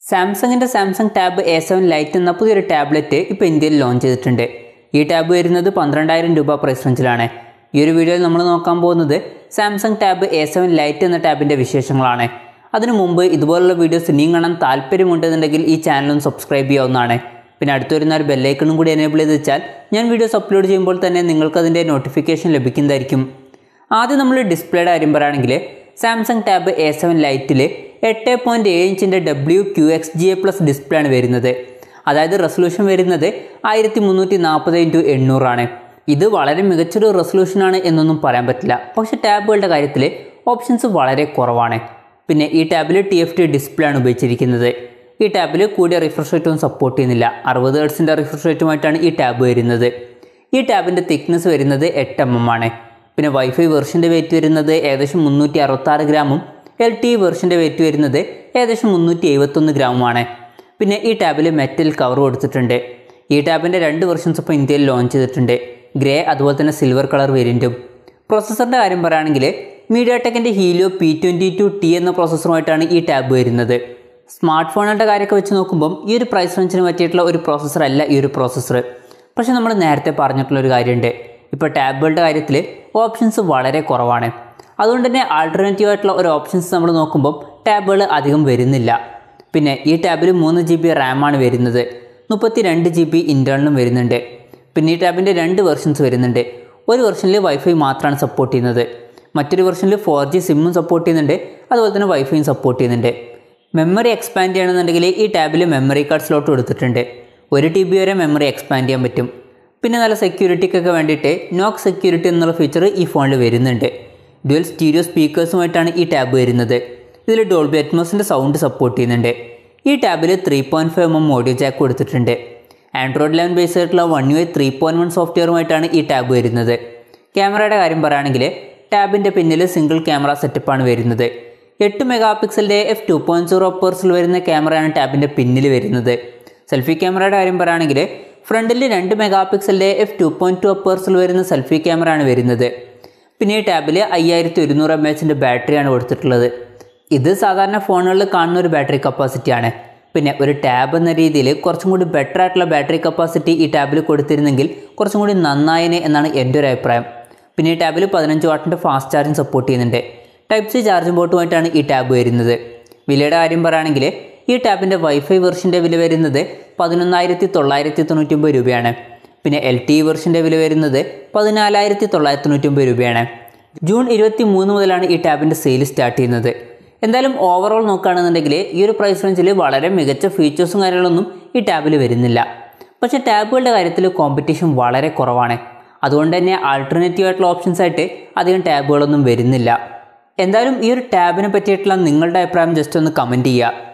സാംസങ്ങിൻ്റെ Samsung tab A seven lite എന്ന പുതിയൊരു ടാബ്ലറ്റ് ഇപ്പോൾ ഇന്ത്യയിൽ ലോഞ്ച് ചെയ്തിട്ടുണ്ട് ഈ ടാബ് വരുന്നത് പന്ത്രണ്ടായിരം രൂപ പ്രൈസ് റേഞ്ചിലാണ് ഈ ഒരു വീഡിയോയിൽ നമ്മൾ നോക്കാൻ പോകുന്നത് Samsung tab A seven lite എന്ന ടാബിൻ്റെ വിശേഷങ്ങളാണ് അതിനു മുമ്പ് ഇതുപോലുള്ള വീഡിയോസ് ഇനിയും കാണാൻ താല്പര്യമുണ്ടെന്നുണ്ടെങ്കിൽ ഈ ചാനലും സബ്സ്ക്രൈബ് ചെയ്യാവുന്നതാണ് പിന്നെ അടുത്ത് വരുന്ന ഒരു ബെല്ലൈക്കണും കൂടി എനേബിൾ ചെയ്ത് വെച്ചാൽ ഞാൻ വീഡിയോസ് അപ്ലോഡ് ചെയ്യുമ്പോൾ തന്നെ നിങ്ങൾക്കതിൻ്റെ നോട്ടിഫിക്കേഷൻ ലഭിക്കുന്നതായിരിക്കും ആദ്യം നമ്മൾ ഡിസ്പ്ലേയുടെ കാര്യം പറയുകയാണെങ്കിൽ സാംസങ് ടാബ് എ സെവൻ ലൈറ്റിൽ എട്ട് പോയിൻറ്റ് ഏഴ് ഇഞ്ചിൻ്റെ W Q X G A plus display ആണ് വരുന്നത് അതായത് റെസൊല്യൂഷൻ വരുന്നത് ആയിരത്തി മുന്നൂറ്റി നാൽപ്പത് ഇൻറ്റു എണ്ണൂറാണ് ഇത് വളരെ മികച്ചൊരു റെസൊല്യൂഷനാണ് എന്നൊന്നും പറയാൻ പറ്റില്ല പക്ഷേ ടാബുകളുടെ കാര്യത്തിൽ ഓപ്ഷൻസ് വളരെ കുറവാണ് പിന്നെ ഈ ടാബിൽ ടി എഫ് ടി ഡിസ്പ്ലേ ആണ് ഉപയോഗിച്ചിരിക്കുന്നത് ഈ ടാബിൽ കൂടിയ റിഫ്രഷ് റേറ്റും സപ്പോർട്ട് ചെയ്യുന്നില്ല അറുപത് ഹെർട്സിൻ്റെ റിഫ്രഷ് റേറ്റുമായിട്ടാണ് ഈ ടാബ് വരുന്നത് ഈ ടാബിൻ്റെ തിക്നെസ് വരുന്നത് എട്ട് എം എം ആണ് പിന്നെ വൈഫൈ വെർഷൻ്റെ വെയിറ്റ് വരുന്നത് ഏകദേശം മുന്നൂറ്റി അറുപത്താറ് ഗ്രാമും എൽ ടി വെർഷൻ്റെ വെയിറ്റ് വരുന്നത് ഏകദേശം മുന്നൂറ്റി എഴുപത്തൊന്ന് ഗ്രാമുമാണ് പിന്നെ ഈ ടാബിൽ മെറ്റൽ കവർ കൊടുത്തിട്ടുണ്ട് ഈ ടാബിൻ്റെ രണ്ട് വെർഷൻസ് ഇപ്പോൾ ഇന്ത്യയിൽ ലോഞ്ച് ചെയ്തിട്ടുണ്ട് ഗ്രേ അതുപോലെ തന്നെ സിൽവർ കളർ വേരിയൻറ്റും പ്രോസസ്സറിൻ്റെ കാര്യം പറയുകയാണെങ്കിൽ മീഡിയ ടെക്കിൻ്റെ Helio P twenty two T എന്ന പ്രോസസ്സറുമായിട്ടാണ് ഈ ടാബ് വരുന്നത് സ്മാർട്ട് ഫോണുകളുടെ കാര്യമൊക്കെ വെച്ച് നോക്കുമ്പം ഈ ഒരു പ്രൈസ് റേഞ്ചിന് പറ്റിയിട്ടുള്ള ഒരു പ്രോസസ്സർ അല്ല ഈ ഒരു പ്രോസസ്സർ പക്ഷേ നമ്മൾ നേരത്തെ പറഞ്ഞിട്ടുള്ള ഒരു കാര്യമുണ്ട് ഇപ്പോൾ ടാബുകളുടെ കാര്യത്തിൽ ഓപ്ഷൻസ് വളരെ കുറവാണ് അതുകൊണ്ട് തന്നെ ആൾട്ടർനേറ്റീവ് ആയിട്ടുള്ള ഒരു ഓപ്ഷൻസ് നമ്മൾ നോക്കുമ്പോൾ ടാബുകൾ അധികം വരുന്നില്ല പിന്നെ ഈ ടാബിൽ മൂന്ന് ജി ബി റാമാണ് വരുന്നത് മുപ്പത്തി രണ്ട് ജി ബി ഇൻറ്റേർണലും വരുന്നുണ്ട് പിന്നെ ഈ ടാബിൻ്റെ രണ്ട് വെർഷൻസ് വരുന്നുണ്ട് ഒരു വെർഷനിൽ വൈഫൈ മാത്രമാണ് സപ്പോർട്ട് ചെയ്യുന്നത് മറ്റൊരു വെർഷനിൽ ഫോർ ജി സിമ്മും സപ്പോർട്ട് ചെയ്യുന്നുണ്ട് അതുപോലെ തന്നെ വൈഫൈയും സപ്പോർട്ട് ചെയ്യുന്നുണ്ട് മെമ്മറി എക്സ്പാൻഡ് ചെയ്യണമെന്നുണ്ടെങ്കിൽ ഈ ടാബിൽ മെമ്മറി കാർഡ് സ്ലോട്ട് കൊടുത്തിട്ടുണ്ട് ഒരു ടി ബി വരെ മെമ്മറി എക്സ്പാൻഡ് ചെയ്യാൻ പറ്റും പിന്നെ നല്ല സെക്യൂരിറ്റിക്കൊക്കെ വേണ്ടിയിട്ട് നോക്ക് സെക്യൂരിറ്റി എന്നുള്ള ഫീച്ചർ ഈ ഫോണിൽ വരുന്നുണ്ട് ഡ്യുവൽ സ്റ്റീരിയോ സ്പീക്കേഴ്സുമായിട്ടാണ് ഈ ടാബ് വരുന്നത് ഇതിൽ ഡോൾബി അറ്റ്മോസിൻ്റെ സൗണ്ട് സപ്പോർട്ട് ചെയ്യുന്നുണ്ട് ഈ ടാബിൽ three point five M audio jack കൊടുത്തിട്ടുണ്ട് ആൻഡ്രോയിഡ് ലെവൻ ബേസ് ആയിട്ടുള്ള One U I three point one സോഫ്റ്റ്വെയറുമായിട്ടാണ് ഈ ടാബ് വരുന്നത് ക്യാമറയുടെ കാര്യം പറയുകയാണെങ്കിൽ ടാബിൻ്റെ പിന്നിൽ സിംഗിൾ ക്യാമറ സെറ്റപ്പാണ് വരുന്നത് എട്ട് മെഗാ പിക്സലിൻ്റെ എഫ് ടു പോയിൻറ്റ് സീറോ പേഴ്സിൽ വരുന്ന ക്യാമറയാണ് ടാബിൻ്റെ പിന്നിൽ വരുന്നത് സെൽഫി ക്യാമറയുടെ കാര്യം പറയുകയാണെങ്കിൽ ഫ്രണ്ടിൽ രണ്ട് മെഗാ പിക്സലിൻ്റെ എഫ് ടു പോയിൻറ്റ് ടു അപ്പേഴ്സിൽ വരുന്ന സെൽഫി ക്യാമറയാണ് വരുന്നത് പിന്നെ ഈ ടാബിൽ അയ്യായിരത്തി ഒരുന്നൂറ് എം എച്ചിൻ്റെ ബാറ്ററിയാണ് കൊടുത്തിട്ടുള്ളത് ഇത് സാധാരണ ഫോണുകളിൽ കാണുന്ന ഒരു ബാറ്ററി കപ്പാസിറ്റിയാണ് പിന്നെ ഒരു ടാബ് എന്ന രീതിയിൽ കുറച്ചും കൂടി ബെറ്റർ ആയിട്ടുള്ള ബാറ്ററി കപ്പാസിറ്റി ഈ ടാബിൽ കൊടുത്തിരുന്നെങ്കിൽ കുറച്ചും കൂടി നന്നായേനെ എന്നാണ് എൻ്റെ ഒരു അഭിപ്രായം പിന്നെ ഈ ടാബിൽ പതിനഞ്ച് വാട്ടിൻ്റെ ഫാസ്റ്റ് ചാർജിങ് സപ്പോർട്ട് ചെയ്യുന്നുണ്ട് ടൈപ്പ് സി ചാർജിംഗ് പോർട്ടുമായിട്ടാണ് ഈ ടാബ് വരുന്നത് വിലയുടെ കാര്യം പറയുകയാണെങ്കിൽ ഈ ടാബിൻ്റെ വൈഫൈ വെർഷൻ്റെ വില വരുന്നത് പതിനൊന്നായിരത്തി തൊള്ളായിരത്തി തൊണ്ണൂറ്റൊമ്പത് രൂപയാണ് പിന്നെ എൽ ടി വെർഷൻ്റെ വില വരുന്നത് പതിനാലായിരത്തി തൊള്ളായിരത്തി തൊണ്ണൂറ്റൊമ്പത് രൂപയാണ് ജൂൺ ഇരുപത്തി മൂന്ന് മുതലാണ് ഈ ടാബിൻ്റെ സെയിൽ സ്റ്റാർട്ട് ചെയ്യുന്നത് എന്തായാലും ഓവറോൾ നോക്കുകയാണെന്നുണ്ടെങ്കിൽ ഈ ഒരു പ്രൈസ് റേഞ്ചിൽ വളരെ മികച്ച ഫീച്ചേഴ്സും കാര്യങ്ങളൊന്നും ഈ ടാബിൽ വരുന്നില്ല പക്ഷേ ടാബുകളുടെ കാര്യത്തിൽ കോമ്പറ്റീഷൻ വളരെ കുറവാണ് അതുകൊണ്ട് തന്നെ ആൾട്ടർനേറ്റീവ് ആയിട്ടുള്ള ഓപ്ഷൻസ് ആയിട്ട് അധികം ടാബുകളൊന്നും വരുന്നില്ല എന്തായാലും ഈ ഒരു ടാബിനെ പറ്റിയിട്ടുള്ള നിങ്ങളുടെ അഭിപ്രായം ജസ്റ്റ് ഒന്ന് കമൻറ്റ് ചെയ്യുക